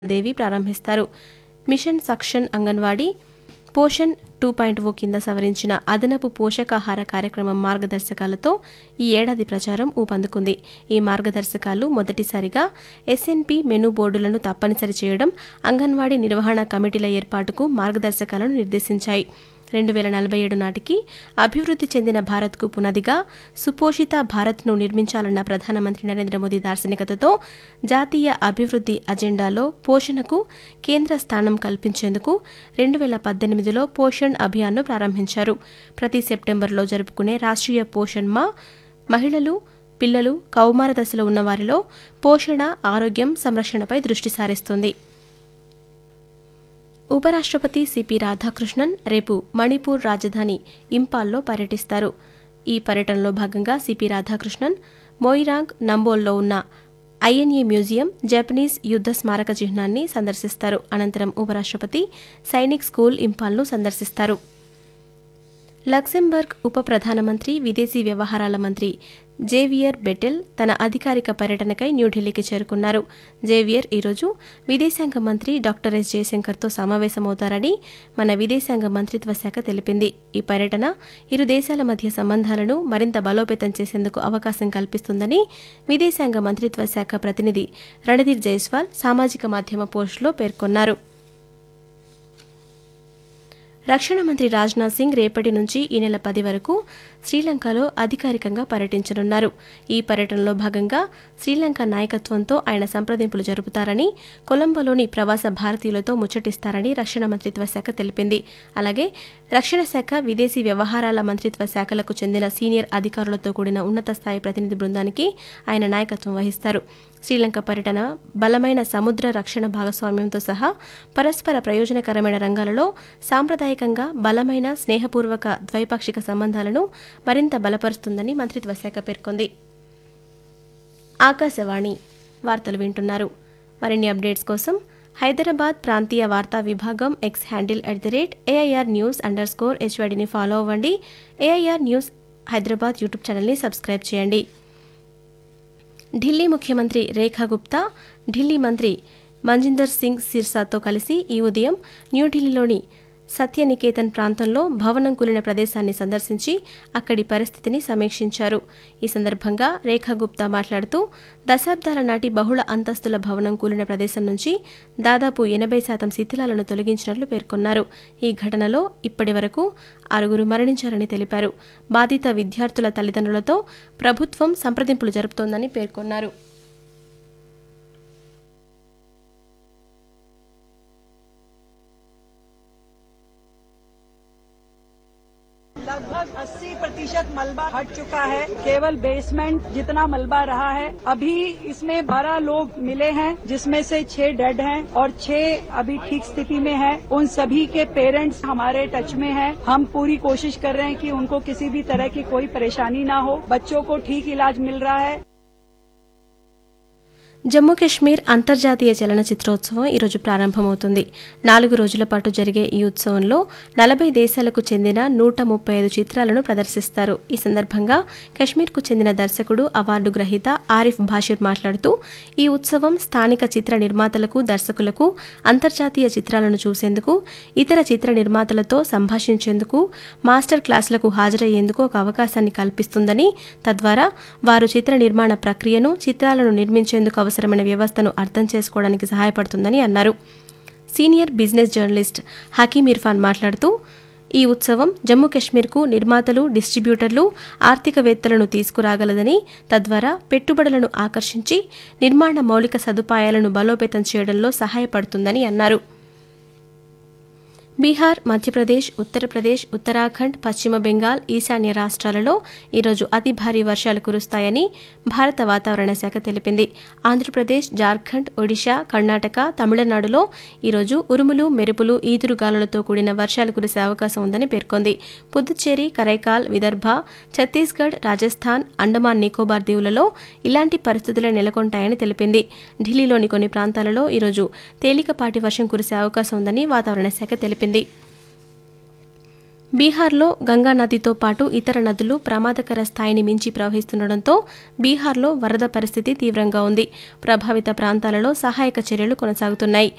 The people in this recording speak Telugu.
దేవి ప్రారంభిస్తారు mission Saksham anganwadi Poshan two point O కింద సవరించిన అదనపు పోషకాహార కార్యక్రమం మార్గదర్శకాలతో ఈ ఏడాది ప్రచారం ఊపందుకుంది ఈ మార్గదర్శకాలు మొదటిసారిగా ఎస్ఎన్పి మెనూ బోర్డులను తప్పనిసరి చేయడం అంగన్వాడీ నిర్వహణ కమిటీల ఏర్పాటుకు మార్గదర్శకాలను నిర్దేశించాయి రెండు వేల నలభై ఏడు నాటికి అభివృద్ధి చెందిన భారత్కు పునాదిగా సుపోషిత భారత్ను నిర్మించాలన్న ప్రధానమంత్రి నరేంద్ర మోదీ దార్శనికతతో జాతీయ అభివృద్ధి అజెండాలో పోషణకు కేంద్ర స్థానం కల్పించేందుకు రెండు వేల పద్దెనిమిదిలో పోషణ్ అభియాన్ను ప్రారంభించారు ప్రతి సెప్టెంబర్లో జరుపుకునే రాష్ట్రీయ పోషణ్ మా మహిళలు పిల్లలు కౌమార దశలో ఉన్న వారిలో పోషణ ఆరోగ్యం సంరక్షణపై దృష్టి సారిస్తుంది ఉపరాష్ట్రపతి సిపి రాధాకృష్ణన్ రేపు మణిపూర్ రాజధాని ఇంపాల్లో పర్యటిస్తారు ఈ పర్యటనలో భాగంగా సిపి రాధాకృష్ణన్ మోయిరాంగ్ నంబోల్లో ఉన్న ఐఎన్ఏ మ్యూజియం జపనీస్ యుద్ధ స్మారక చిహ్నాన్ని సందర్శిస్తారు అనంతరం ఉపరాష్ట్రపతి సైనిక్ స్కూల్ ఇంపాల్ను సందర్శిస్తారు లక్సెంబర్గ్ ఉప ప్రధానమంత్రి విదేశీ వ్యవహారాల మంత్రి జేవియర్ బెటెల్ తన అధికారిక పర్యటనకై న్యూఢిల్లీకి చేరుకున్నారు జేవియర్ ఈరోజు విదేశాంగ మంత్రి డాక్టర్ ఎస్ జయశంకర్తో సమావేశమవుతారని మన విదేశాంగ మంత్రిత్వ శాఖ తెలిపింది ఈ పర్యటన ఇరు దేశాల మధ్య సంబంధాలను మరింత బలోపేతం చేసేందుకు అవకాశం కల్పిస్తుందని విదేశాంగ మంత్రిత్వ శాఖ ప్రతినిధి రణధీర్ జైస్వాల్ సామాజిక మాధ్యమ పోస్టులో పేర్కొన్నారు రక్షణ మంత్రి రాజ్నాథ్ సింగ్ రేపటి నుంచి ఈ నెల పది వరకు శ్రీలంకలో అధికారికంగా పర్యటించనున్నారు ఈ పర్యటనలో భాగంగా శ్రీలంక నాయకత్వంతో ఆయన సంప్రదింపులు జరుపుతారని కొలంబోలోని ప్రవాస భారతీయులతో ముచ్చటిస్తారని రక్షణ మంత్రిత్వ శాఖ తెలిపింది అలాగే రక్షణ శాఖ విదేశీ వ్యవహారాల మంత్రిత్వ శాఖలకు చెందిన సీనియర్ అధికారులతో కూడిన ఉన్నత స్థాయి ప్రతినిధి బృందానికి ఆయన నాయకత్వం వహిస్తారు శ్రీలంక పర్యటన బలమైన సముద్ర రక్షణ భాగస్వామ్యంతో సహా పరస్పర ప్రయోజనకరమైన రంగాలలో సాంప్రదాయకంగా బలమైన స్నేహపూర్వక ద్వైపాక్షిక సంబంధాలను మరింత బలపరుస్తుందని మంత్రిత్వ శాఖ పేర్కొంది ఆకాశవాణి వార్తలు వింటున్నారు మరిన్ని అప్డేట్స్ కోసం హైదరాబాద్ ప్రాంతీయ వార్తా విభాగం X handle at the rate AIR news underscore హెచ్వైడిని ఫాలో అవ్వండి ఏఐఆర్ న్యూస్ హైదరాబాద్ యూట్యూబ్ ఛానల్ని సబ్స్క్రైబ్ చేయండి ఢిల్లీ ముఖ్యమంత్రి రేఖా గుప్తా ఢిల్లీ మంత్రి మంజిందర్ సింగ్ సిర్సాతో కలిసి ఈ ఉదయం న్యూఢిల్లీలోని సత్యనికేతన్ ప్రాంతంలో భవనం కూలిన ప్రదేశాన్ని సందర్శించి అక్కడి పరిస్థితిని సమీక్షించారు ఈ సందర్భంగా రేఖా గుప్తా మాట్లాడుతూ దశాబ్దాల నాటి బహుళ అంతస్తుల భవనం కూలిన ప్రదేశం నుంచి దాదాపు ఎనభై శాతం శిథిలాలను తొలగించినట్లు పేర్కొన్నారు ఈ ఘటనలో ఇప్పటి వరకు ఆరుగురు మరణించారని తెలిపారు బాధిత విద్యార్థుల తల్లిదండ్రులతో ప్రభుత్వం సంప్రదింపులు జరుపుతోందని పేర్కొన్నారు लगभग 80 प्रतिशत मलबा हट चुका है केवल बेसमेंट जितना मलबा रहा है अभी इसमें 12 लोग मिले हैं जिसमें से 6 डेड हैं और 6 अभी ठीक स्थिति में हैं उन सभी के पेरेंट्स हमारे टच में हैं हम पूरी कोशिश कर रहे हैं कि उनको किसी भी तरह की कोई परेशानी ना हो बच्चों को ठीक इलाज मिल रहा है జమ్మూ కాశ్మీర్ అంతర్జాతీయ చలనచిత్రోత్సవం ఈరోజు ప్రారంభమవుతుంది నాలుగు రోజుల పాటు జరిగే ఈ ఉత్సవంలో నలభై దేశాలకు చెందిన నూట ముప్పై ఐదు చిత్రాలను ప్రదర్శిస్తారు ఈ సందర్భంగా కశ్మీర్కు చెందిన దర్శకుడు అవార్డు గ్రహీత ఆరిఫ్ భాషిర్ మాట్లాడుతూ ఈ ఉత్సవం స్థానిక చిత్ర నిర్మాతలకు దర్శకులకు అంతర్జాతీయ చిత్రాలను చూసేందుకు ఇతర చిత్ర నిర్మాతలతో సంభాషించేందుకు మాస్టర్ క్లాసులకు హాజరయ్యేందుకు ఒక అవకాశాన్ని కల్పిస్తుందని తద్వారా వారు చిత్ర నిర్మాణ ప్రక్రియను చిత్రాలను నిర్మించేందుకు అవసరమైన వ్యవస్థను అర్థం చేసుకోవడానికి సహాయపడుతుందని అన్నారు senior business journalist Hakeem Irfan మాట్లాడుతూ ఈ ఉత్సవం జమ్మూ కాశ్మీర్కు నిర్మాతలు డిస్ట్రిబ్యూటర్లు ఆర్థికవేత్తలను తీసుకురాగలదని తద్వారా పెట్టుబడులను ఆకర్షించి నిర్మాణ మౌలిక సదుపాయాలను బలోపేతం చేయడంలో సహాయపడుతుందని అన్నారు బీహార్ మధ్యప్రదేశ్ ఉత్తరప్రదేశ్ ఉత్తరాఖండ్ పశ్చిమ బెంగాల్ ఈశాన్య రాష్ట్రాలలో ఈరోజు అతి భారీ వర్షాలు కురుస్తాయని భారత వాతావరణ శాఖ తెలిపింది ఆంధ్రప్రదేశ్ జార్ఖండ్ ఒడిశా కర్ణాటక తమిళనాడులో ఈరోజు ఉరుములు మెరుపులు ఈదురుగాలులతో కూడిన వర్షాలు కురిసే అవకాశం ఉందని పేర్కొంది పుదుచ్చేరి కరైకాల్ విదర్భ ఛత్తీస్గఢ్ రాజస్థాన్ అండమాన్ నికోబార్ దీవులలో ఇలాంటి పరిస్థితులే నెలకొంటాయని తెలిపింది ఢిల్లీలోని కొన్ని ప్రాంతాలలో ఈరోజు తేలికపాటి వర్షం కురిసే అవకాశం ఉందని వాతావరణ శాఖ తెలిపింది బీహార్లో గంగా నదితో పాటు ఇతర నదులు ప్రమాదకర స్థాయిని మించి ప్రవహిస్తుండటంతో బీహార్లో వరద పరిస్థితి తీవ్రంగా ఉంది ప్రభావిత ప్రాంతాలలో సహాయక చర్యలు కొనసాగుతున్నాయి